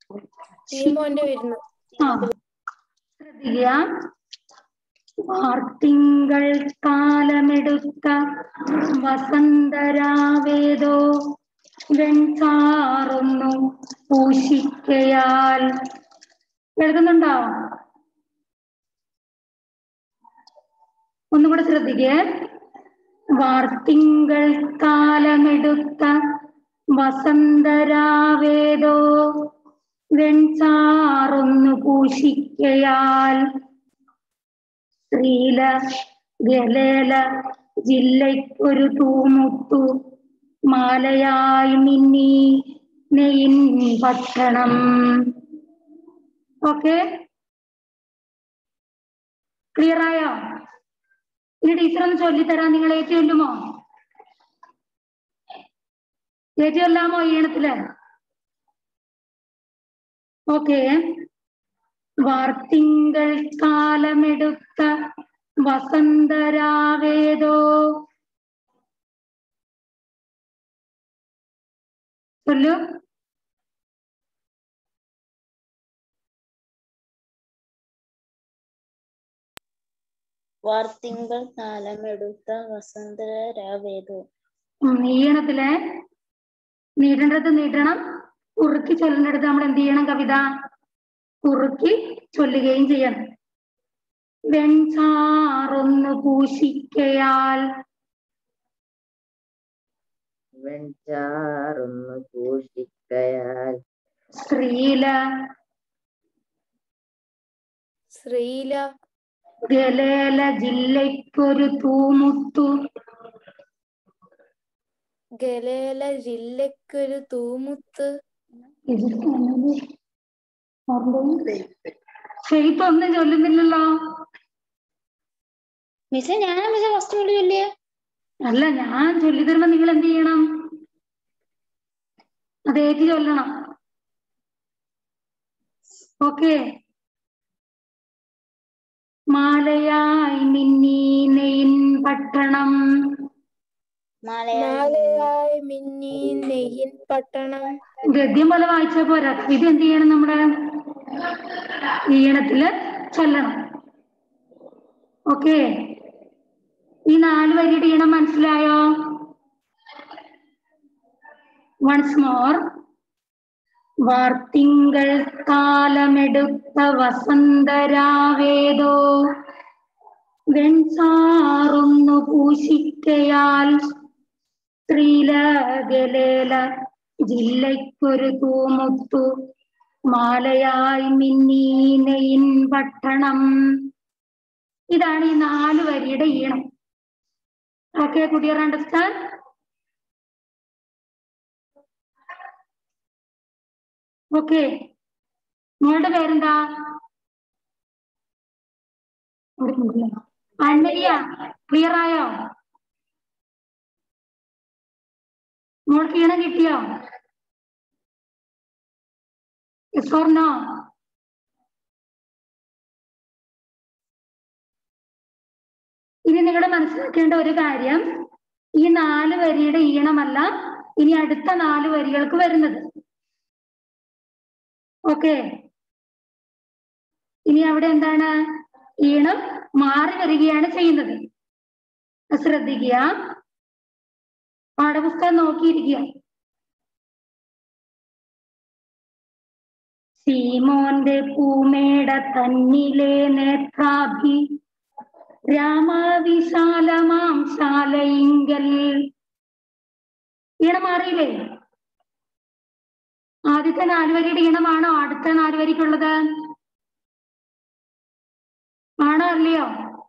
ടീമോന്റെ വരുന്നു ആ ശ്രദ്ധിക്കുക വാർത്തിങ്കൾ കാലമെടുത്ത വസന്തരാവേദോ വെൺചാറൊന്നു പൂശിക്കയാൽ എഴുതുന്നുണ്ടോ ഒന്നുകൂടെ ശ്രദ്ധിക്കേ വാർത്തിങ്കൾ കാലമെടുത്ത വസന്തരാവേദോ വെൺചാറൊന്നു പൂശിക്കയാൽ ശ്രീല ഗലേല ജില്ലയ്ക്കൊരു തൂമുത്തു മാലയായി മിന്നി നെയിൻ പട്ടണം ഓക്കെ ക്ലിയർ ആയോ ഇനി ടീച്ചർ ഒന്ന് ചൊല്ലിത്തരാം നിങ്ങൾ ഏറ്റു ചൊല്ലുമോ ഏറ്റു ചൊല്ലാമോ ഈണത്തില് ഓക്കെ വാർത്തിങ്കൾ കാലമെടുത്ത വസന്തരാവേദോ ചൊല്ലു വാർത്തിങ്കൾ കാലമെടുത്ത വസന്തരാവേദോ ഉം, ഈണത്തില് നീട്ടേണ്ടത് നീട്ടണം കുറുക്കി ചൊല്ലേണ്ടത് നമ്മൾ എന്ത് ചെയ്യണം കവിത കുറുക്കി ചൊല്ലുകയും ചെയ്യണം വെൺചാറൊന്നു പൂശിക്കയാൽ വെൺചാറൊന്നു പൂഷിക്കയാൽ ശ്രീല ശ്രീല ഗലേല ജില്ലയ്ക്കൊരു തൂമുത്തു ഗലേല ജില്ലക്കൊരു തൂമുത്ത് ഷെയ്ത്ത് ഒന്നും ചൊല്ലുന്നില്ലല്ലോ മിസ്സേ ഞാനാ മിസ്സേ ഫസ്റ്റ് മുതൽ ചൊല്ലിയ അല്ല ഞാൻ ചൊല്ലി തരുമ്പോ നിങ്ങൾ എന്ത് ചെയ്യണം അത് ഏറ്റി ചൊല്ലണം ഓക്കെ മാലയായി മിന്നി നെയിൻ പട്ടണം മലയാളം മാലയായി മിന്നി നെയ്യിൻ പട്ടണം ഗദ്യം പോലെ വായിച്ചാ പോരാ ഇത് എന്ത് ചെയ്യണം നമ്മുടെ ഈണത്തില് ചൊല്ലണം ഓക്കെ ഈ നാല് വരിയുടെ ഈണം മനസ്സിലായോ വൺസ് മോർ വാർത്തിങ്കൾ കാലമെടുത്ത വസന്തരാവേദോ വെൺചാറൊന്നു പൂശിക്കയാൽ ശ്രീലഗലേല ജില്ലയ്ക്കൊരു തൂമുത്തു മാലയായി മിന്നി നെയിൻ പട്ടണം ഇതാണ് ഈ നാല് വരിയുടെ ഈണം ഓക്കെ കുട്ടിയർ അണ്ടർസ്റ്റാൻഡ് ഓക്കെ മോളുടെ പേരെന്താ അന്നലിയ ക്ലിയർ ആയോ മോൾക്ക് ഈണം കിട്ടിയോ Yes or no? ഇനി നിങ്ങൾ മനസ്സിലാക്കേണ്ട ഒരു കാര്യം ഈ നാല് വരിയുടെ ഈണമല്ല ഇനി അടുത്ത നാല് വരികൾക്ക് വരുന്നത് ഓക്കെ ഇനി അവിടെ എന്താണ് ഈണം മാറി വരികയാണ് ചെയ്യുന്നത് അത് ശ്രദ്ധിക്കുക പാഠപുസ്തകം നോക്കിയിരിക്കുക സീമോന്റെ പൂമേട തന്നിലെ നേത്രാഭി രാമവിശാലമാം ശാലയിങ്കൽ ഈണം മാറിയില്ലേ ആദ്യത്തെ നാലുവരിയുടെ ഈണമാണോ അടുത്ത നാലുവരിക്കുള്ളത് ആണോ അല്ലയോ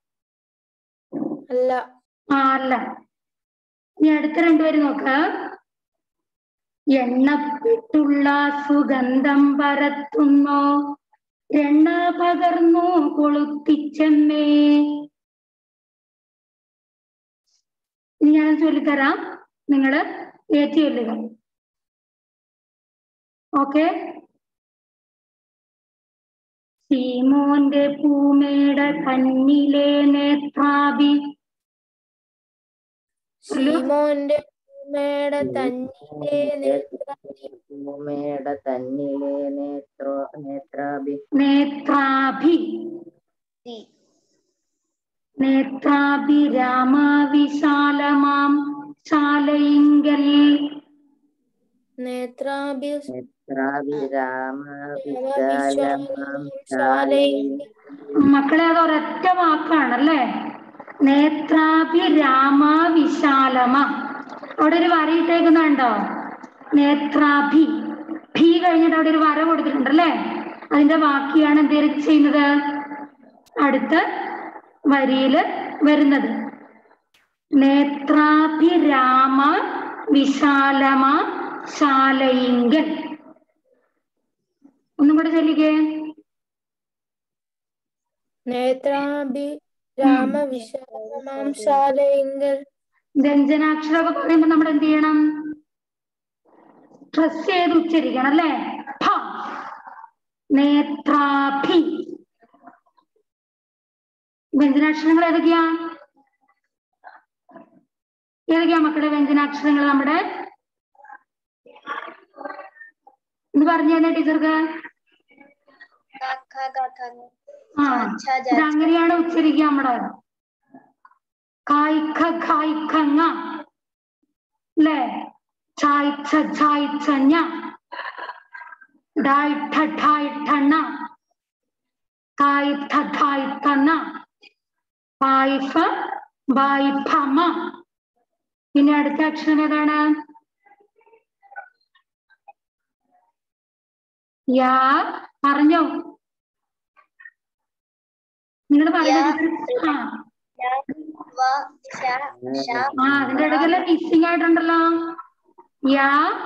അല്ല ആ അല്ല ഇനി അടുത്ത രണ്ടുപേര് നോക്ക എണ്ണപ്പെട്ടുള്ള സുഗന്ധം പരത്തുന്നോ എണ്ണ പകർന്നു കൊളുത്തിച്ചമ്മേ ഇനി ഞാൻ ചൊല്ലിത്തരാം നിങ്ങള് ഏറ്റി ചൊല്ലുക ഓക്കെ സീമോന്റെ പൂമേട കണ്ണിലെ നേത്രാഭി ശീമോന്റെ പൂമേട തന്നിലെ നേത്രത്തിൽ ഭൂമിയുടെ തന്നിലെ നേത്രോ നേത്രാഭി നേത്രാഭി തി നേത്രാഭിരാമ വിശാലമാം ശാലയിങ്കൽ നേത്രാഭി നേത്രാഭിരാമ വിശാലമാം ശാലയിൽ മക്കളെ അത് ഒരൊറ്റ വാക്കാണ് അല്ലേ നേത്രാഭിരാമ വിശാലമ അവിടെ ഒരു വര ഇട്ടേക്കുന്നുണ്ടോ നേത്രാഭി ഭീ കഴിഞ്ഞിട്ട് അവിടെ ഒരു വര കൊടുത്തിട്ടുണ്ട് അല്ലേ അതിന്റെ ബാക്കിയാണ് എന്ത് ചെയ്യുന്നത് അടുത്ത വരിയില് വരുന്നത് നേത്രാഭിരാമ വിശാലമ ശാലയിങ്കൽ ഒന്നും കൂടെ ചൊല്ലിക്കേ നേത്രാഭി രാമ വിശാലമാം ശാലയെങ്കിൽ വ്യഞ്ജനാക്ഷരമൊക്കെ പറയുമ്പോ നമ്മൾ എന്ത് ചെയ്യണം സ്ട്രെസ് ചെയ്ത് ഉച്ചരിക്കണം അല്ലേ ഭ നേത്രാഭി വ്യഞ്ജനാക്ഷരങ്ങൾ ഏതൊക്കെയാ ഏതൊക്കെയാ മക്കളെ വ്യഞ്ജനാക്ഷരങ്ങൾ നമ്മുടെ എന്ന് പറഞ്ഞു തന്നെ ടീച്ചർക്ക് ക ഖ ഗ ഘ ങ ആ ഛ ജ ഇത് അങ്ങനെയാണ് ഉച്ചരിക്കുക നമ്മുടെ കായ് ഖ ഖായ് ഖ ങ അല്ലേ ഛായ് ഛ ഛായ് ഛ ഞ ഡായ് ഠ ഠായ് ഠ ണ കായ് ഠ ഠായ് ഠ ന പായ് ഫ ബായ് ഫ മ പിന്നെ അടുത്ത അക്ഷരം ഏതാണ് യാ പറഞ്ഞോ നിങ്ങൾ പറയുന്നത് ആ യ വ ശ ശ ആ അതിന്റെ ഇടയ്ക്കല്ല മിസ്സിംഗ് ആയിട്ടുണ്ടല്ലോ യാ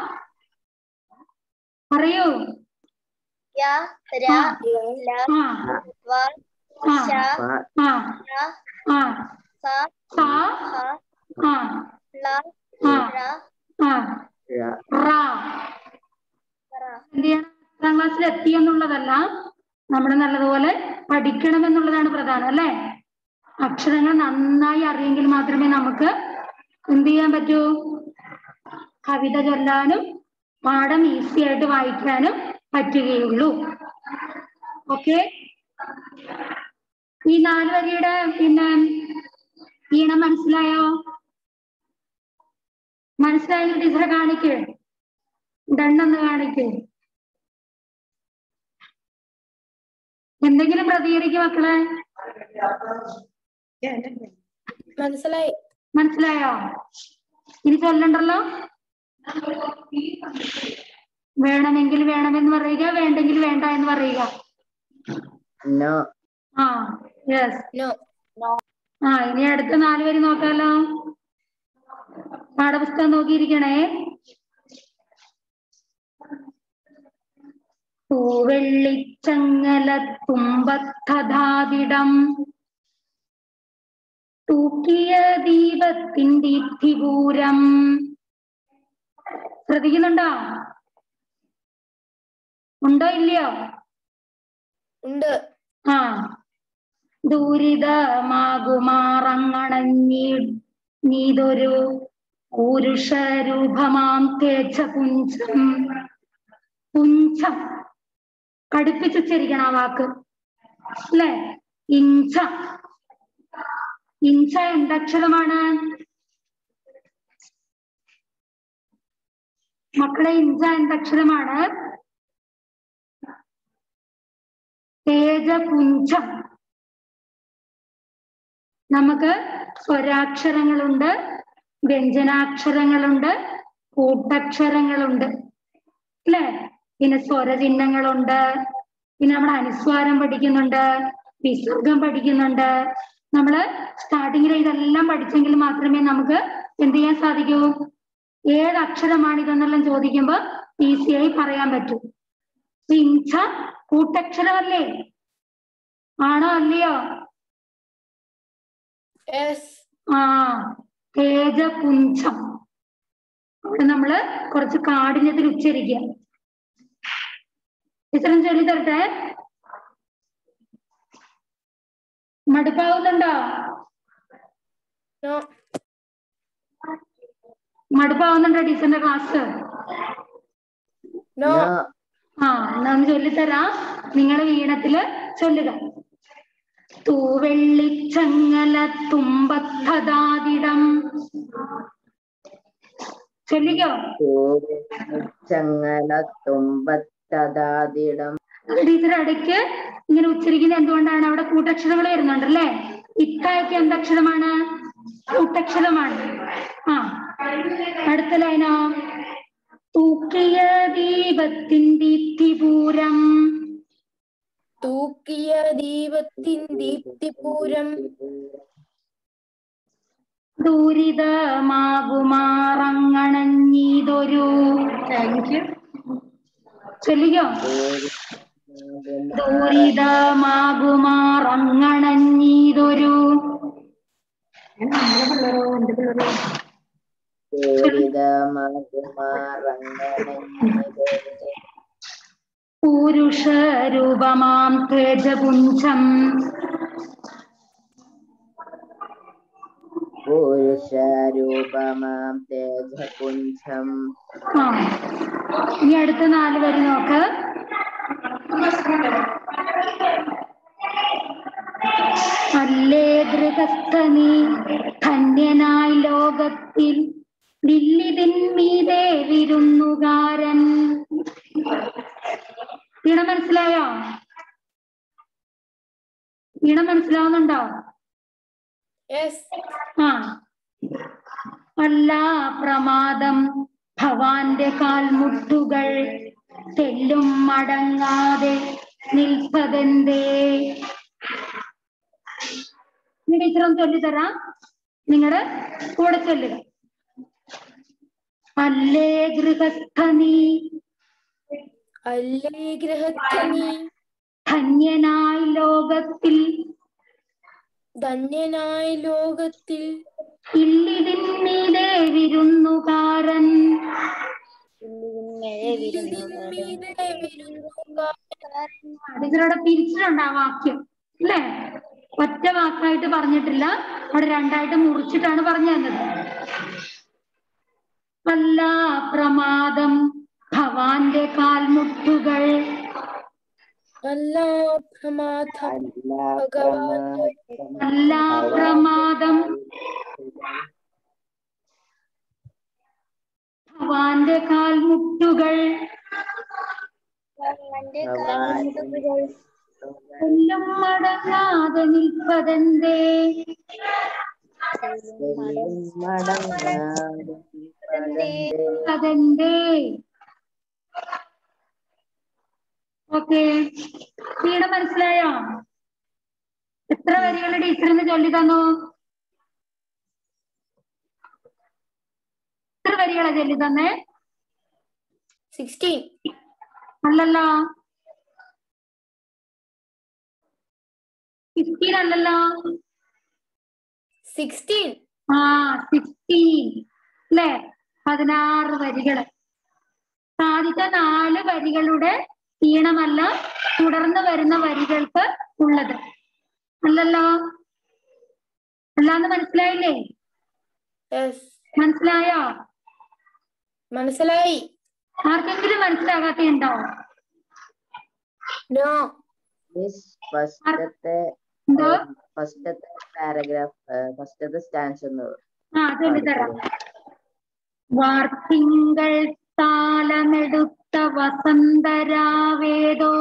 പറയൂ യ ര ല ആ വ ആ ശ ആ യ ആ സ സാ ഹ ആ ല ആ ര ആ ര- റാ റ എന്ത് ചെയ്യണം പത്താം ക്ലാസ്സിൽ എത്തി എന്നുള്ളതല്ല നമ്മൾ നല്ലതുപോലെ പഠിക്കണം എന്നുള്ളതാണ് പ്രധാനം അല്ലേ അക്ഷരങ്ങൾ നന്നായി അറിയെങ്കിൽ മാത്രമേ നമുക്ക് എന്ത് ചെയ്യാൻ പറ്റൂ കവിത ചൊല്ലാനും പാഠം ഈസി ആയിട്ട് വായിക്കാനും പറ്റുകയുള്ളൂ ഓക്കെ ഈ നാല് വരിയുടെ പിന്നെ ഈണം മനസ്സിലായോ മനസ്സിലായെങ്കിൽ ടീച്ചറെ കാണിക്കേ ഡണ്ണെന്ന് കാണിക്കേ എന്തെങ്കിലും പ്രതികരിക്കും മക്കളെ മനസ്സിലായി മനസ്സിലായോ ഇനി ചൊല്ലണ്ടല്ലോ വേണമെങ്കിൽ വേണമെന്ന് പറയുക വേണ്ടെങ്കിൽ വേണ്ട എന്ന് പറയുക നോ ആ യെസ് നോ ആ ഇനി അടുത്ത നാല് വരി നോക്കാലോ പാഠപുസ്തകം നോക്കിയിരിക്കണേ പൂവെള്ളിച്ചങ്ങല തുമ്പത്തഥാതിടം തൂക്കിയ ദീപത്തിൻ ദീപ്തിപൂരം ശ്രദ്ധിക്കുന്നുണ്ടോ ഉണ്ടോ ഇല്ലയോ ഉണ്ട് ആ ദുരിതമാകുമാറങ്ങണഞ്ഞി നീതൊരു പുരുഷരൂപമാം തേജ പുഞ്ചം പുഞ്ചം കടുപ്പിച്ചുച്ചരിക്കണം ആ വാക്ക് അല്ലേ ഇഞ്ച ഇഞ്ച എന്തക്ഷരമാണ് മക്കളെ ഇഞ്ച എന്തക്ഷരമാണ് തേജപുഞ്ചം നമുക്ക് സ്വരാക്ഷരങ്ങളുണ്ട് വ്യഞ്ജനാക്ഷരങ്ങളുണ്ട് കൂട്ടക്ഷരങ്ങളുണ്ട് അല്ലേ പിന്നെ സ്വരചിഹ്നങ്ങളുണ്ട് പിന്നെ നമ്മൾ അനുസ്വാരം പഠിക്കുന്നുണ്ട് വിസർഗം പഠിക്കുന്നുണ്ട് നമ്മള് സ്റ്റാർട്ടിങ്ങിൽ ഇതെല്ലാം പഠിച്ചെങ്കിൽ മാത്രമേ നമുക്ക് എന്ത് ചെയ്യാൻ സാധിക്കൂ ഏത് അക്ഷരമാണ് ഇതെന്നെല്ലാം ചോദിക്കുമ്പോൾ ഈസിയായി പറയാൻ പറ്റൂ ഇഞ്ച കൂട്ടക്ഷരമല്ലേ ആണോ അല്ലയോ യെസ് ആ തേജപുഞ്ചം അവിടെ നമ്മള് കുറച്ച് കാഠിന്യത്തിൽ ഉച്ചരിക്കുക ഇത്രയും ചൊല്ലി തരട്ടെ മടുപ്പാവുന്നുണ്ടോ നോ മടുപ്പാവുന്നുണ്ടോ ടീച്ചറിന്റെ ക്ലാസ് നോ no, ആ എന്നാ ഒന്ന് ചൊല്ലിത്തരാം നിങ്ങൾ ഈണത്തില് ചൊല്ലുക തൂവെള്ളിച്ചങ്ങല തുമ്പത്തതാതിടം ചൊല്ലിക്കോ ചങ്ങല തുമ്പത്തതാതിടം അത് ടീച്ചർ ഇടയ്ക്ക് ഇങ്ങനെ ഉച്ചരിക്കുന്നത് എന്തുകൊണ്ടാണ് അവിടെ കൂട്ടക്ഷരങ്ങൾ വരുന്നുണ്ടല്ലേ ഇക്കായൊക്കെ എന്തക്ഷരമാണ് കൂട്ടക്ഷരമാണ് ആ അടുത്ത ലൈനോ തൂക്കിയ ദീപത്തിൻ ദീപ്തിപൂരം തൂക്കിയ ദീപത്തിൻ ദീപ്തിപൂരം ദൂരിതമാകുമാറങ്ങണഞ്ഞീതൊരു ചൊല്ലിക്കോ ദൂരിതമാകുമാറങ്ങണഞ്ഞീതൊരു പൂരുഷ രൂപമാം തേജപുഞ്ചം പുരുഷരൂപമാം തേജപുഞ്ചം ആ ഇനി അടുത്ത നാല് വരി നോക്ക് അല്ലേ ദൃഗസ്ഥനീ ധന്യനായി ലോകത്തിൽ ദില്ലിതിന്മീതേ വിരുന്നുകാരൻ വീണ മനസ്സിലായോ വീണ മനസ്സിലാവുന്നുണ്ടോ യെസ് ആ അല്ല പ്രമാദം ഭവാന്റെ കാൽമുട്ടുകൾ തെല്ലും മടങ്ങാതെ നിൽപ്പതെന്തേ ഇനി ടീച്ചർ ഒന്ന് ചൊല്ലിത്തരാം നിങ്ങളുടെ കൂടെ ചൊല്ലുക അല്ലേ ഗൃഹസ്ഥനീ അല്ലേ ഗ്രഹത്തിനി ധന്യനായി ലോകത്തിൽ ധന്യനായ ലോകത്തിൽ ഇല്ലിതിന്മീതേ വിരുന്നുകാരൻ ഇതിന്മീതെ വിരുന്നുകാരൻ. ടീച്ചറോടെ പിരിച്ചിട്ടുണ്ട് ആ വാക്യം അല്ലേ ഒറ്റ വാക്കായിട്ട് പറഞ്ഞിട്ടില്ല അവിടെ രണ്ടായിട്ട് മുറിച്ചിട്ടാണ് പറഞ്ഞു തന്നത് അല്ല പ്രമാദം ഭവാന്റെ കാൽമുട്ടുകൾ അല്ല പ്രമാദം അല്ല ഭഗവാന്റെ അല്ല പ്രമാദം ഭവാന്റെ കാൽമുട്ടുകൾ എല്ലാം മടങ്ങാതെ നിൽപ്പതെന്തേ അതെന്തേ ഓക്കെ വീണ മനസ്സിലായോ എത്ര വരികൾ ടീച്ചറിന് ചൊല്ലി തന്നു എത്ര വരികളാ ചൊല്ലി തന്നേ സിക്സ്റ്റീൻ അല്ലല്ലോ ഫിഫ്റ്റീൻ അല്ലല്ലോ സിക്സ്റ്റീൻ ആ സിക്സ്റ്റീൻ അല്ലേ പതിനാറ് വരികള് ആദ്യത്തെ നാല് വരികളുടെ ഈണമല്ല തുടർന്ന് വരുന്ന വരികൾക്ക് ഉള്ളത് അല്ലല്ലോ അല്ലാന്ന് മനസ്സിലായില്ലേ യെസ് മനസ്സിലായോ മനസ്സിലായി ആർക്കെങ്കിലും മനസ്സിലാകാത്തയുണ്ടോ നോ മിസ് ഫസ്റ്റത്തെ എന്തോ ഫസ്റ്റത്തെ പാരഗ്രാഫ് ഫസ്റ്റത്തെ സ്റ്റാൻസ് ഒന്ന് ആ ചൊല്ലിത്തരാം വാർത്തിങ്കൾ താലമെടുത്ത വസന്തരാവേദോ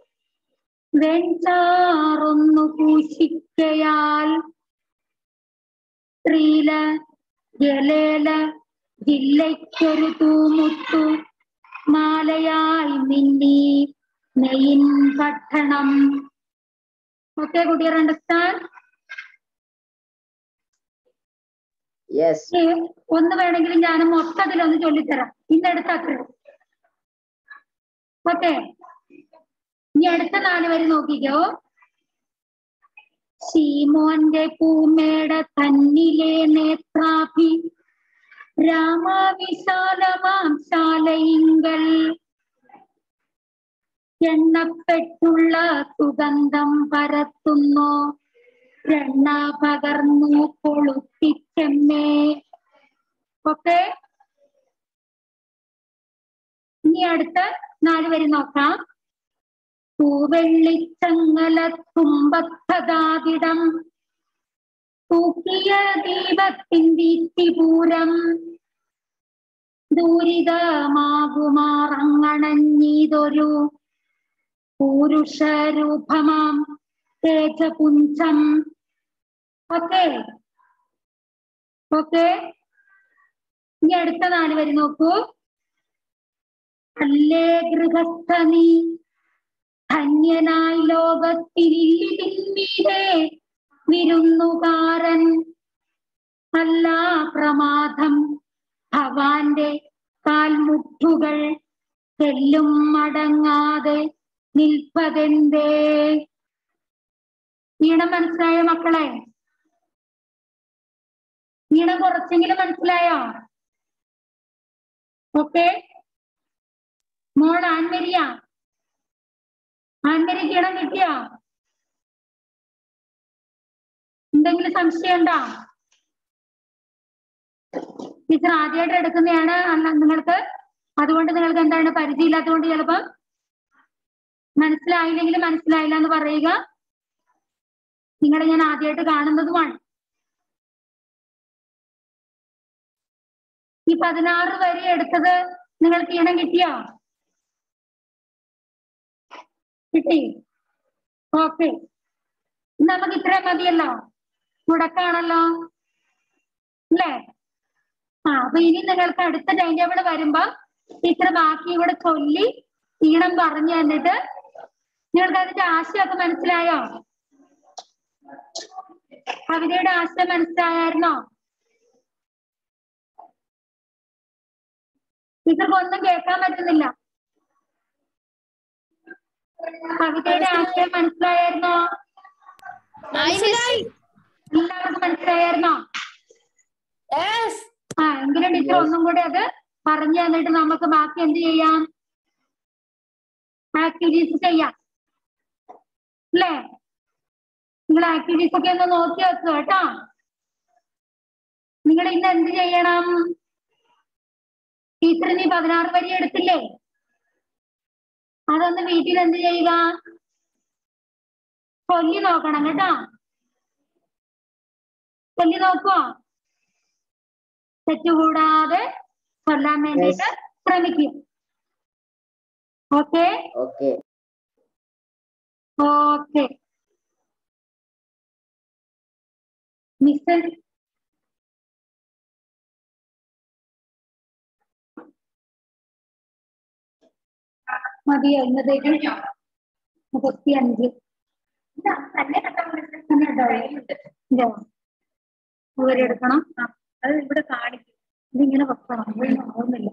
വെഞ്ചാറൊന്നു പൂശിക്കയാൽ സ്ത്രീല ജലേല ജില്ലയ്ക്കൊരു തൂമുത്തു മാലയായി മിന്നി നെയിൻ പട്ടണം ഓക്കെ കുട്ടിയർ അണ്ടർസ്റ്റാൻഡ് യെസ് ഏ, ഒന്ന് വേണമെങ്കിലും ഞാൻ മൊത്തത്തിലൊന്ന് ചൊല്ലിത്തരാം ഇന്നെടുത്ത അത്ര ഓക്കെ ഇനി അടുത്ത നാല് വരി നോക്കിക്കോ ശീമോന്റെ പൂമേട തന്നിലെ നേത്രാഭി രാമവിശാലമാം ശാലയിങ്കൽ എണ്ണപ്പെട്ടുള്ള സുഗന്ധം പരത്തുന്നു എണ്ണ പകർന്നു കൊളുത്തിച്ചെമ്മേ ഓക്കെ ഇനി അടുത്ത നാല് വരി നോക്കാം പൂവെള്ളിച്ചങ്ങല തുമ്പത്തതാതിടം തൂക്കിയ ദീപത്തിൻ ദീപ്തിപൂരം ദൂരിതമാകുമാറങ്ങണഞ്ഞീതൊരു പൂരുഷരൂപമാം തേജപുഞ്ചം ഓക്കെ ഓക്കെ ഇനി അടുത്ത നാല് വരി നോക്കൂ അല്ലേ ഗൃഹസ്ഥ നീ ധന്യനായി ലോകത്തിരില്ലിതിന്മീതെ വിരുന്നുകാരൻ അല്ല പ്രമാദം ഭവാന്റെ കാൽമുട്ടുകൾ തെല്ലും മടങ്ങാതെ നിൽപ്പതെന്തേ ഈണം മനസ്സിലായോ മക്കളെ ഈണം കുറച്ചെങ്കിലും മനസ്സിലായോ ഓക്കെ മോൾ ആൻമരിയ ആൻമരിക്ക് ഇടം കിട്ടിയോ എന്തെങ്കിലും സംശയം ഉണ്ടോ ടീച്ചർ ആദ്യമായിട്ട് എടുക്കുന്നതാണ് അല്ല നിങ്ങൾക്ക് അതുകൊണ്ട് നിങ്ങൾക്ക് എന്താണ് പരിചയമില്ലാത്തതുകൊണ്ട് ചിലപ്പോ മനസ്സിലായില്ലെങ്കിൽ മനസ്സിലായില്ല എന്ന് പറയുക നിങ്ങളെ ഞാൻ ആദ്യമായിട്ട് കാണുന്നതുമാണ് ഈ പതിനാറ് വരി എടുത്തത് നിങ്ങൾക്ക് ഈണം കിട്ടിയോ കിട്ടി ഓക്കെ നമുക്ക് ഇത്രയും മതിയല്ലോ മുടക്കാണല്ലോ അല്ലേ ആ അപ്പൊ ഇനി നിങ്ങൾക്ക് അടുത്ത ടൈം ടേബിൾ വരുമ്പോ ടീച്ചർ ബാക്കി ഇവിടെ ചൊല്ലി ഈണം പറഞ്ഞു തന്നിട്ട് നിങ്ങൾക്ക് അതിന്റെ ആശയമൊക്കെ മനസ്സിലായോ കവിതയുടെ ആശയം മനസ്സിലായായിരുന്നോ ടീച്ചർക്ക് ഒന്നും കേൾക്കാൻ പറ്റുന്നില്ല കവിതയുടെ ആശയം മനസ്സിലായായിരുന്നോ മനസ്സിലായി എല്ലാവർക്കും മനസ്സിലായായിരുന്നോ Yes. ആ എങ്കിലും ടീച്ചർ ഒന്നും കൂടി അത് പറഞ്ഞു തന്നിട്ട് നമുക്ക് ബാക്കി എന്ത് ചെയ്യാം ആക്ടിവിറ്റീസ് ചെയ്യാം അല്ലേ നിങ്ങൾ ആക്ടിവിറ്റീസ് ഒക്കെ ഒന്ന് നോക്കി വെക്കുക കേട്ടോ നിങ്ങൾ ഇന്ന് എന്ത് ചെയ്യണം ടീച്ചറിന് ഈ പതിനാറ് വരി എടുത്തില്ലേ അതൊന്ന് വീട്ടിൽ എന്ത് ചെയ്യുക ചൊല്ലി നോക്കണം കേട്ടോ ചൊല്ലി നോക്കുവോ തെറ്റുകൂടാതെ ചൊല്ലാൻ വേണ്ടിയിട്ട് ശ്രമിക്കും ഓക്കെ ഓക്കെ ഓക്കെ മിസ് മതിയോ ഇന്നത്തേക്ക് മുപ്പത്തി അഞ്ച് ഇവരെടുക്കണം അത് ഇവിടെ കാണിക്കും ഇതിങ്ങനെ വെക്കണം ഇതൊന്നും ആവുന്നില്ല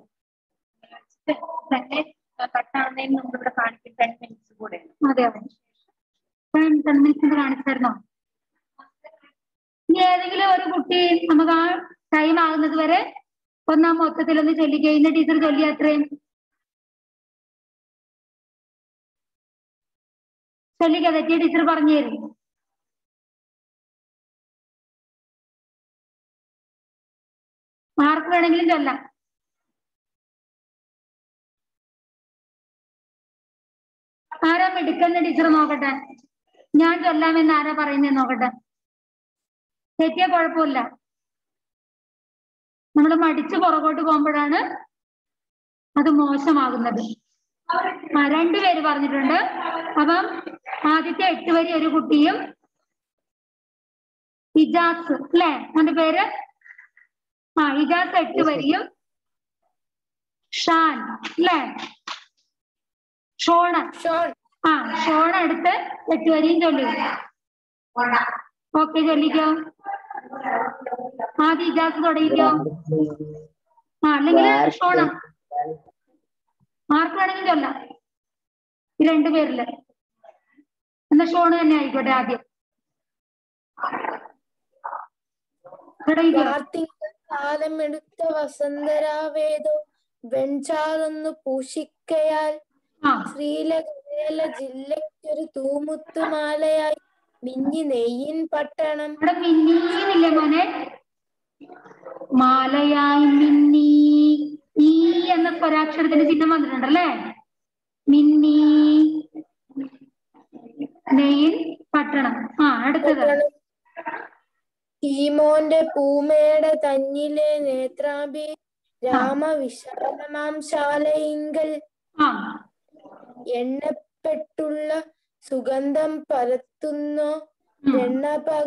തന്നെ കട്ടാവുന്നതിന് മുമ്പ് ഇവിടെ കാണിക്കും ടെൻ മിനിറ്റ്സ് കൂടെ അതെ അതെ ടെൻ ടെൻ മിനിറ്റ്സ് കാണിച്ചായിരുന്നോ ഇനി ഏതെങ്കിലും ഒരു കുട്ടി നമുക്ക് ആ ടൈം ആകുന്നത് വരെ ഒന്നാം മൊത്തത്തിൽ ഒന്ന് ചൊല്ലിക്കുക ഇന്ന് ടീച്ചർ ചൊല്ലി അത്രയും ചൊല്ലിക്ക തെറ്റിയ ടീച്ചർ പറഞ്ഞു തരും ആർക്ക് വേണമെങ്കിലും ചൊല്ലാം ആരാ മിടുക്കെന്ന് ടീച്ചർ നോക്കട്ടെ ഞാൻ ചൊല്ലാമെന്ന് ആരാ പറയുന്നത് നോക്കട്ടെ തെറ്റിയ കുഴപ്പമില്ല നമ്മൾ മടിച്ച് പുറകോട്ട് പോകുമ്പോഴാണ് അത് മോശമാകുന്നത് ആ രണ്ടുപേര് പറഞ്ഞിട്ടുണ്ട് അപ്പം ആദ്യത്തെ എട്ട് വരി ഒരു കുട്ടിയും ഇജാസ് അല്ലേ അവന്റെ പേര് ആ ഇജാസ് എട്ട് വരിയും ഷാൻ അല്ലേ ഷോണ ഷോൺ ആ ഷോണ എടുത്ത് എട്ട് വരിയും ചൊല്ലു ഓക്കെ ചൊല്ലിക്കോ ആദ്യം ഇജാസ് തുടങ്ങിക്കോ ആ അല്ലെങ്കിൽ ഷോണ ആർക്ക് വേണമെങ്കിലും ചൊല്ലാം ഈ രണ്ടുപേരില് എന്നാ ഷോണ് തന്നെ ആയിക്കോട്ടെ ആദ്യം തുടങ്ങിക്കോ കാർത്തിക കാലമെടുത്ത വസന്തരാവേദോ വെൺചാതൊന്നു പൂശിക്കയാൽ ആ ശ്രീലകവേല ജില്ലയ്ക്കൊരു തൂമുത്തുമാലയായി മിഞ്ഞി നെയ്യിൻ പട്ടണം ഇവിടെ മിന്നീന്നില്ലേ മോനെ മാലയായി മിന്നി ഈ എന്ന സ്വരാക്ഷരത്തിന്റെ ചിഹ്നം വന്നിട്ടുണ്ടല്ലേ മിന്നി നെയ്യിൽ പട്ടണം ആ അടുത്തത് ടീമോന്റെ പൂമേടെ തന്നിലെ നേത്രാഭി രാമവിശാലമാം ശാലയിങ്കൽ ആ എണ്ണപ്പെട്ടുള്ള സുഗന്ധം പരത്തുന്നു ഉം. എണ്ണ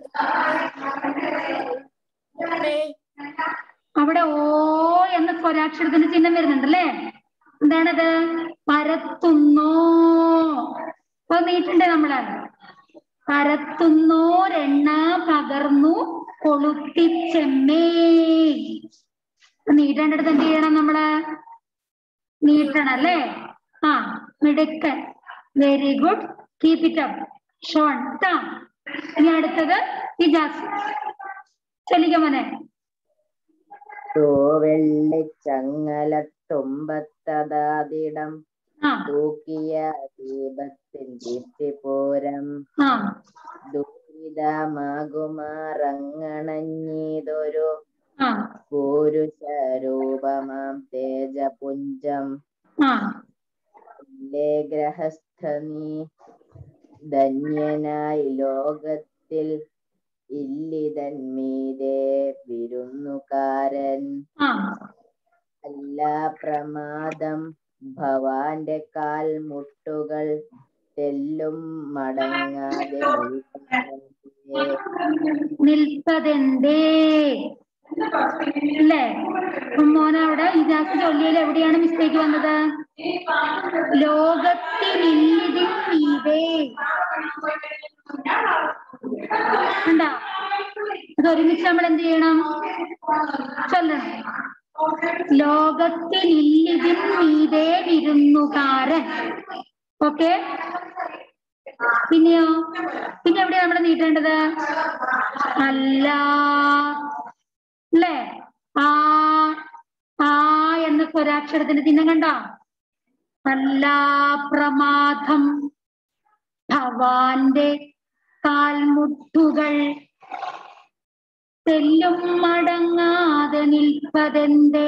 പകർന്നേ അവിടെ ഓ എന്ന സ്വരാക്ഷരത്തിന്റെ ചിഹ്നം വരുന്നുണ്ടല്ലേ എന്താണത് പരത്തുന്നോ അപ്പൊ നീട്ടണ്ടേ നമ്മള് പരത്തുന്നോരെണ്ണ പകർന്നു കൊളുത്തിച്ചെമ്മേ നീട്ടേണ്ടടുത്ത് എന്ത് ചെയ്യണം നമ്മള് നീട്ടണം അല്ലേ ആ മിടുക്കൻ very good keep it up Shon ട്ടാ ഇനി അടുത്തത് ഇജാസ് ചൊല്ലിക്ക മോനെ തൂവെള്ളിച്ചങ്ങലത്തുമ്പത്തതാതിടം ആ തൂക്കിയ ദീപത്തിൻ ദീപ്തിപൂരം ആ ദുരിതമാകുമാറങ്ങണഞ്ഞിതൊരു ആ പൂരുഷരൂപമാം തേജപുഞ്ചം ആ ഇല്ലേ ഗ്രഹസ്ഥ നീ ധന്യനായി ലോകത്തിൽ ഇല്ലിതന്മീതെ വിരുന്നുകാരൻ ആ അല്ല പ്രമാദം ഭവാന്റെ കാൽ മുട്ടുകൾ തെല്ലും മടങ്ങാതെ നിൽക്കുന്നേ. നിൽപ്പതെന്തേ അല്ലേ മോനെ അവിടെ ഇജാസ് ചൊല്ലിയിൽ എവിടെയാണ് മിസ്റ്റേക്ക് വന്നത് ലോകത്തിനില്ലിതിൻ മീതേ കണ്ടാ അത് ഒരുമിച്ച് നമ്മൾ എന്ത് ചെയ്യണം ചൊല്ലണം ലോകത്തിനില്ലിതിൻ മീതേ വിരുന്നുകാരൻ ഓക്കെ പിന്നെയോ പിന്നെ എവിടെയാ നമ്മൾ നീട്ടേണ്ടത് അല്ല അല്ലേ ആ ആ എന്ന സ്വരാക്ഷരത്തിന്റെ ചിഹ്നം കണ്ടോ അല്ല പ്രമാദം ഭവാന്റെ കാൽമുട്ടുകൾ തെല്ലും മടങ്ങാതെ നിൽപ്പതെന്തേ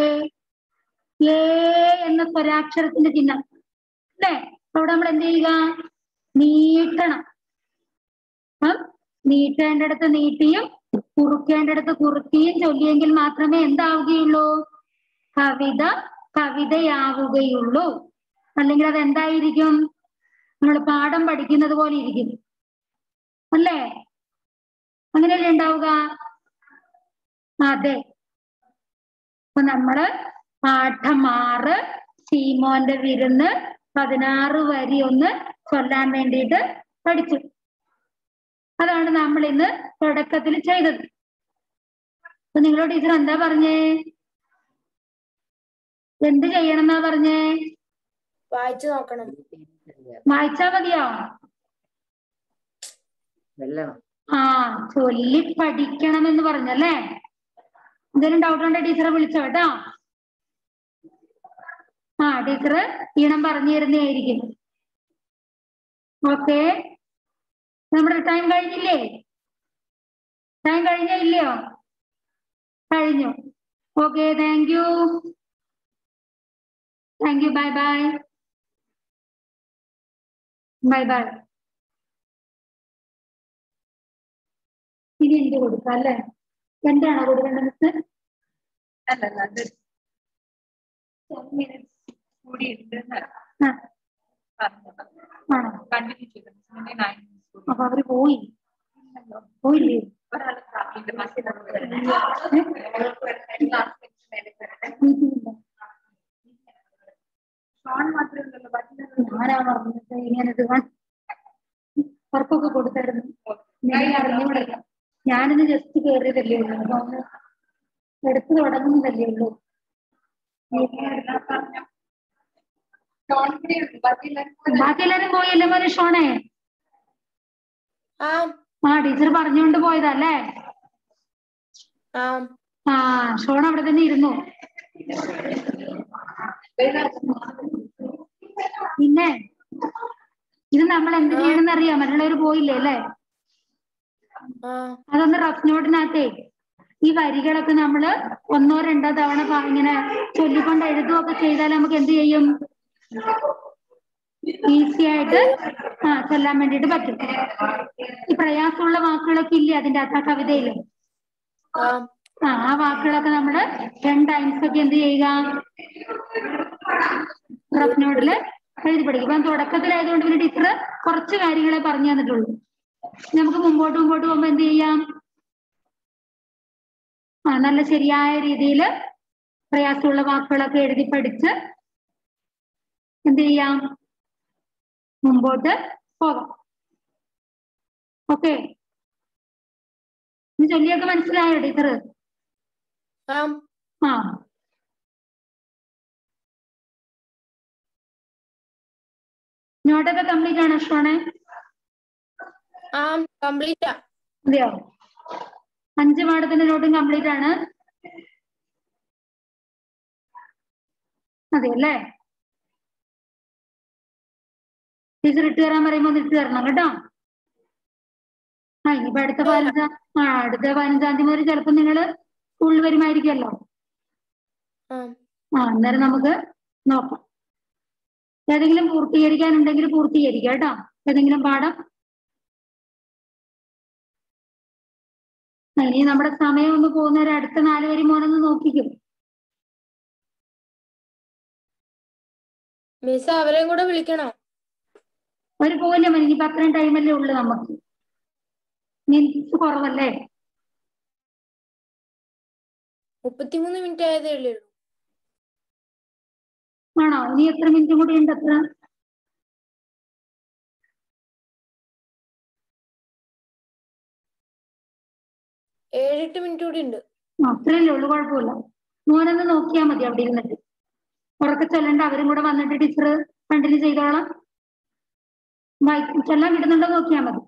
ഏ എന്ന സ്വരാക്ഷരത്തിന്റെ ചിഹ്നം അല്ലേ അവിടെ നമ്മൾ എന്ത് ചെയ്യുക നീട്ടണം ആ? നീട്ടേണ്ടടുത്ത് നീട്ടിയും കുറുക്കേണ്ടടുത്ത് കുറുക്കിയും ചൊല്ലിയെങ്കിൽ മാത്രമേ എന്താവുകയുള്ളൂ കവിത കവിതയാവുകയുള്ളൂ അല്ലെങ്കിൽ അത് എന്തായിരിക്കും നമ്മൾ പാഠം പഠിക്കുന്നത് പോലെ ഇരിക്കും അല്ലേ അങ്ങനെയല്ലേ ഉണ്ടാവുക അതെ അപ്പൊ നമ്മള് പാഠം ആറ് സീമോന്റെ വിരുന്ന് പതിനാറ് വരി ഒന്ന് ചൊല്ലാൻ വേണ്ടിയിട്ട് പഠിച്ചു അതാണ് നമ്മൾ ഇന്ന് തുടക്കത്തിൽ ചെയ്തത് അപ്പൊ നിങ്ങളോട് ടീച്ചർ എന്താ പറഞ്ഞേ എന്ത് ചെയ്യണം എന്നാ പറഞ്ഞേ വായിച്ചു നോക്കണം വായിച്ചാ മതിയോ വെല്ലണം ആ ചൊല്ലി പഠിക്കണം എന്ന് പറഞ്ഞല്ലേ എന്തെങ്കിലും ഡൗട്ട് ഉണ്ടോ ടീച്ചറെ വിളിച്ചോ കേട്ടോ ആ ടീച്ചർ ഈണം പറഞ്ഞു തരുന്നതായിരിക്കും ഓക്കെ നമ്മുടെ ടൈം കഴിഞ്ഞില്ലേ ടൈം കഴിഞ്ഞോ ഇല്ലയോ കഴിഞ്ഞു okay thank you thank you bye bye bye bye ഇനി എനിക്ക് കൊടുക്കാം അല്ലേ എന്താണോ കൊടുക്കേണ്ടത് മിസ് അല്ലല്ല അത് മിനിറ്റ്സ് കൂടി ഉണ്ട് ആ പറഞ്ഞത് ആണോ കണ്ടിന്യൂ ചെയ്തു നയൻ മിനിറ്റ്സ് കൂടി അപ്പൊ അവര് പോയി പോയില്ലേ ഒരാൾ ക്ലാസ്സിന്റെ മീറ്റിംഗ് ഉണ്ടോ ഷോൺ മാത്രമേ ഉള്ളൂ ബാക്കി ഞാനാ പറഞ്ഞത് ഇങ്ങനത് വർക്കൊക്കെ കൊടുത്തായിരുന്നു ഞാൻ അറിഞ്ഞൂടെ ഞാനിന്ന് ജസ്റ്റ് കയറിയതല്ലേ ഉള്ളൂ അപ്പൊ ഒന്ന് എടുത്തു തുടങ്ങുന്നതല്ലേ ഉള്ളൂ ഷോൺ കൂടി ഉണ്ട് ബാക്കി എല്ലാവരും ബാക്കി എല്ലാരും പോയല്ലേ മോനെ ഷോണേ ആ ആ ടീച്ചർ പറഞ്ഞുകൊണ്ട് പോയതല്ലേ ആ ആ ഷോൺ അവിടെ തന്നെ ഇരുന്നു പിന്നെ ഇത് നമ്മൾ എന്ത് ചെയ്യണമെന്ന് അറിയാം മറ്റുള്ളവർ പോയില്ലേ അല്ലേ ആ അതൊന്ന് റഫ് നോട്ടിനകത്തേ ഈ വരികളൊക്കെ നമ്മൾ ഒന്നോ രണ്ടോ തവണ പ- ഇങ്ങനെ ചൊല്ലിക്കൊണ്ട് എഴുതുകയൊക്കെ ചെയ്താൽ നമുക്ക് എന്ത് ചെയ്യും ഈസി ആയിട്ട് ആ ചൊല്ലാൻ വേണ്ടിയിട്ട് പറ്റും ഈ പ്രയാസമുള്ള വാക്കുകളൊക്കെ ഇല്ലേ അതിന്റെ അകത്ത് ആ കവിതയില് ആ ആ ആ വാക്കുകളൊക്കെ നമ്മള് ടെൻ ടൈംസ് ഒക്കെ എന്ത് ചെയ്യുക റഫ് നോട്ടില് എഴുതി പഠിക്കും ഇപ്പം തുടക്കത്തിലായതുകൊണ്ട് പിന്നെ ടീച്ചർ കുറച്ച് കാര്യങ്ങളെ പറഞ്ഞു തന്നിട്ടുള്ളൂ നമുക്ക് മുമ്പോട്ട് മുമ്പോട്ട് പോകുമ്പോ എന്ത് ചെയ്യാം ആ നല്ല ശരിയായ രീതിയിൽ പ്രയാസമുള്ള വാക്കുകളൊക്കെ എഴുതി പഠിച്ച് എന്ത് ചെയ്യാം മുമ്പോട്ട് പോകാം ഓക്കെ ചൊല്ലിയൊക്കെ മനസ്സിലായോ ടീച്ചർ ആ ആ നോട്ടൊക്കെ കംപ്ലീറ്റ് ആണോ ഷോണെ ആ കംപ്ലീറ്റാ അതെയോ അഞ്ച് പാഠത്തിന്റെ നോട്ടും കംപ്ലീറ്റ് ആണ് അതെ അല്ലേ ടീച്ചർ ഇട്ട് തരാൻ പറയുമ്പോ ഒന്ന് ഇട്ട് തരണം കേട്ടോ ആ ഇനിയിപ്പോ അടുത്ത പതിനഞ്ചാം ആ അടുത്ത പതിനഞ്ചാം തീയതി മുതൽ ചിലപ്പോ നിങ്ങള് സ്കൂളിൽ വരുമായിരിക്കുമല്ലോ ആ ആ അന്നേരം നമുക്ക് നോക്കാം ഏതെങ്കിലും പൂർത്തീകരിക്കാനുണ്ടെങ്കിൽ പൂർത്തീകരിക്കാം കേട്ടോ ഏതെങ്കിലും പാഠം ആ, ഇനി നമ്മുടെ സമയം ഒന്ന് പോകുന്നവരെ അടുത്ത നാല് വരി മോനൊന്ന് നോക്കിക്കും മിസ് അവരെയും കൂടെ വിളിക്കണോ ഒരു പോയില്ല മതി ഇനിയിപ്പോ അത്രയും ടൈമല്ലേ ഉള്ളു നമുക്ക് മിനിറ്റ്സ് കുറവല്ലേ മുപ്പത്തിമൂന്ന് മിനിറ്റ് ആയതേ ഉള്ളൂ ആണോ ഇനി എത്ര മിനിറ്റ് കൂടി ഉണ്ട് അത്ര ഏഴെട്ട് മിനിറ്റ് കൂടി ഉണ്ട് ആ, അത്രയല്ലേ ഉള്ളു കുഴപ്പമില്ല മോനൊന്ന് നോക്കിയാൽ മതി അവിടെ ഇരുന്നിട്ട് ഉറക്കെ ചൊല്ലണ്ട അവരും കൂടെ വന്നിട്ട് ടീച്ചർ കണ്ടിന്യൂ ചെയ്തോളാം വായി- ചൊല്ലാൻ കിട്ടുന്നുണ്ടോ നോക്കിയാൽ മതി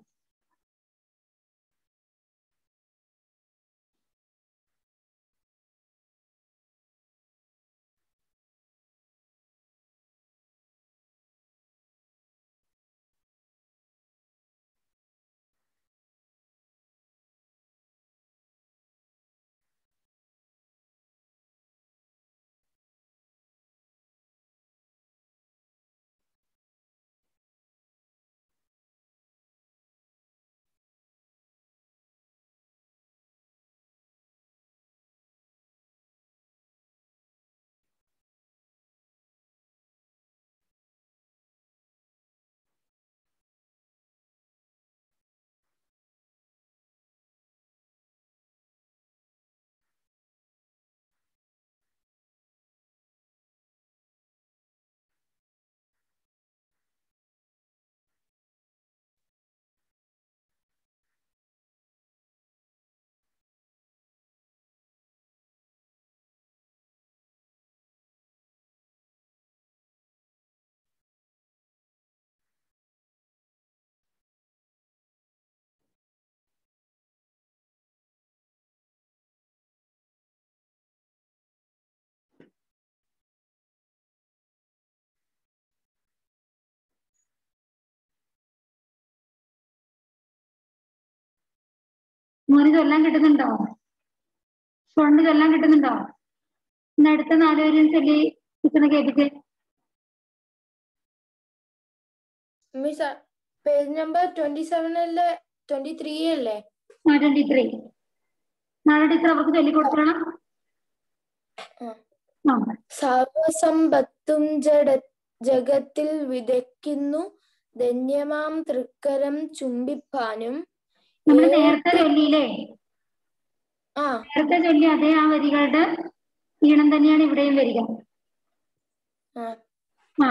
മോന് ചൊല്ലാൻ കിട്ടുന്നുണ്ടോ ഷോണിന് ചൊല്ലാൻ കിട്ടുന്നുണ്ടോ ഇന്ന് അടുത്ത നാലുപേരും ചൊല്ലി ടീച്ചറിനെ കേൾപ്പിച്ച് മിസ് പേജ് നമ്പർ ട്വന്റി സെവനിലെ ട്വന്റി ത്രീ അല്ലേ ആ ട്വന്റി ത്രീ നാളെ ടീച്ചർ അവർക്ക് ചൊല്ലിക്കൊടുക്കണം ആ. ആ സർവസമ്പത്തും ജഡ ജഗത്തിൽ വിതയ്ക്കുന്നു ധന്യമാം തൃക്കരം ചുംബിപ്പാനും നമ്മൾ ഏ- നേരത്തെ ചൊല്ലിയില്ലേ ആ നേരത്തെ ചൊല്ലി അതേ ആ വരികളുടെ ഈണം തന്നെയാണ് ഇവിടെയും വരിക ആ ആ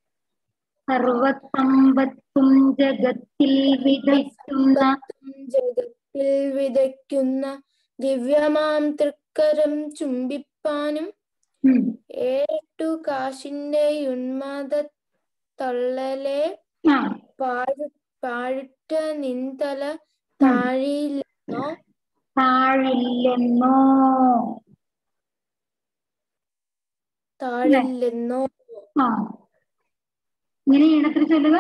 സർവസമ്പത്തും ജഗത്തിൽ വിതയ്ക്കുന്ന സമ്പത്തും ജഗത്തിൽ വിതയ്ക്കുന്ന ദിവ്യമാം തൃക്കരം ചുംബിപ്പാനും ഉം. ഏട്ടു കാശിന്റെ ഉന്മാദ തള്ളലെ ആ പാഴ് പാഴിട്ട നിന്തല താഴിയില്ലെന്നോ താഴില്ലെന്നോ താഴില്ലെന്നോ ആ ഇങ്ങനെ ഈണത്തിൽ ചൊല്ലുക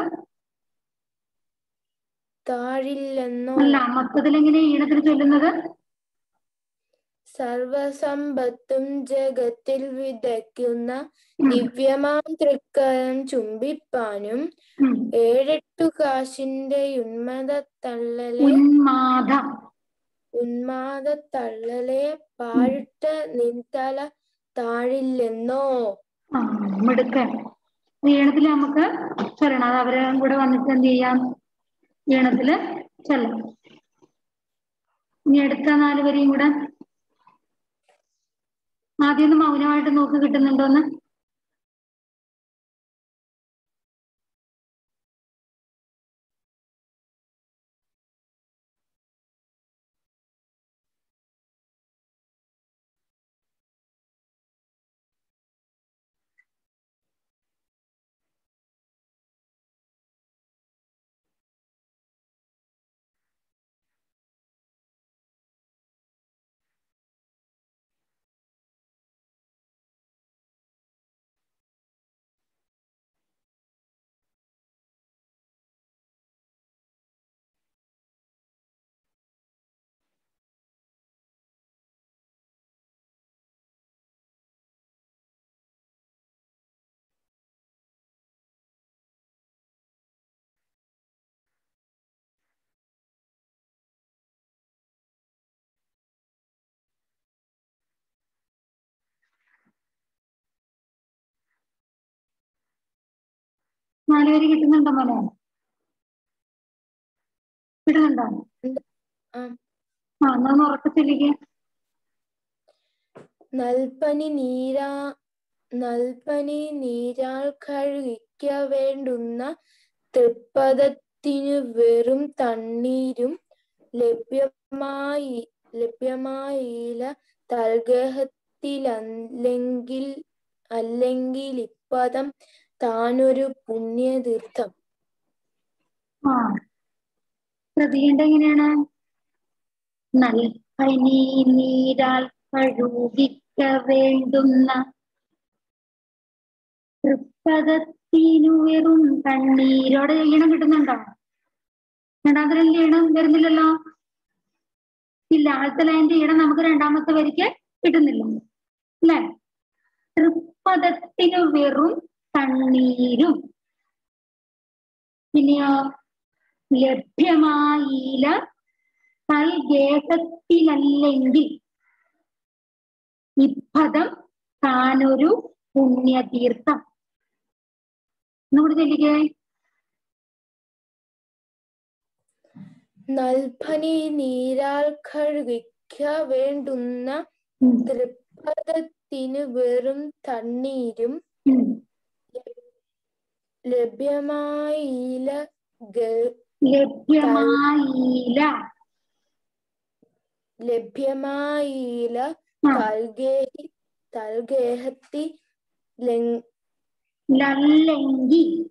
താഴില്ലെന്നോ അല്ല മൊത്തത്തിൽ എങ്ങനെ ഈണത്തിൽ ചൊല്ലുന്നത് സർവസമ്പത്തും ജഗത്തിൽ വിതയ്ക്കുന്ന ഉം, ദിവ്യമാം തൃക്കരം ചുംബിപ്പാനും ഉം. ഏഴെട്ടു കാശിന്റെ ഉന്മത തള്ളലെ ഉന്മാദ ഉന്മാദ തള്ളലെ പാഴ്ട്ട നിൻതല താഴില്ലെന്നോ ആ മിടുക്കൻ ഈണത്തില് നമുക്ക് ചൊല്ലണം അത് അവരെ കൂടെ വന്നിട്ട് എന്ത് ചെയ്യാം ഈണത്തില് ചൊല്ലാം ഇനി അടുത്ത നാല് വരിയും കൂടെ ആദ്യം ഒന്ന് മൗനമായിട്ട് നോക്ക് കിട്ടുന്നുണ്ടോന്ന് നാല് വരി കിട്ടുന്നുണ്ടോ മോനെ കിട്ടുന്നുണ്ടോ ആ. ആ എന്നാ ഒന്ന് ഉറക്കത്തിലേക്ക് നൽപനി നീരാ നൽപനി നീരാൽ കഴുകിക്ക വേണ്ടുന്ന തൃപ്പദത്തിനു വെറും തണ്ണീരും ലഭ്യമായി ലഭ്യമായില്ല തൽഗഹത്തിലല്ലെങ്കിൽ അല്ലെങ്കിൽ ഇപ്പദം താനൊരു പുണ്യതീർത്ഥം ആ ശ്രദ്ധിക്കേണ്ട എങ്ങനെയാണ് നൽപനി നീരാൽ കഴുകിക്ക വേണ്ടുന്ന തൃപ്പദത്തിനു വെറും കണ്ണീരോടെ ഈണം കിട്ടുന്നുണ്ടോ രണ്ടാമത്തെ ഈണം വരുന്നില്ലല്ലോ ഇല്ല ആദ്യത്തെ ലൈൻ്റെ ഈണം നമുക്ക് രണ്ടാമത്തെ വരിക്ക് കിട്ടുന്നില്ല അല്ലേ തൃപ്പദത്തിനു വെറും കണ്ണീരും പിന്നെയോ ലഭ്യമായില്ല കൽഗേഹത്തിലല്ലെങ്കിൽ ഇപ്പദം താനൊരു പുണ്യതീർത്ഥം ഒന്നുകൂടി ചെല്ലിക്കേ നൽപനി നീരാൽ കഴുകിക്ക വേണ്ടുന്ന ഉം, തൃപ്പദത്തിനു വെറും തണ്ണീരും ഉം. ലഭ്യമായില്ല ഗ- ലഭ്യമായില്ല ലഭ്യമായില്ല ആ, തൽഗേഹി തൽഗേഹത്തി ലങ്- ലല്ലെങ്കിൽ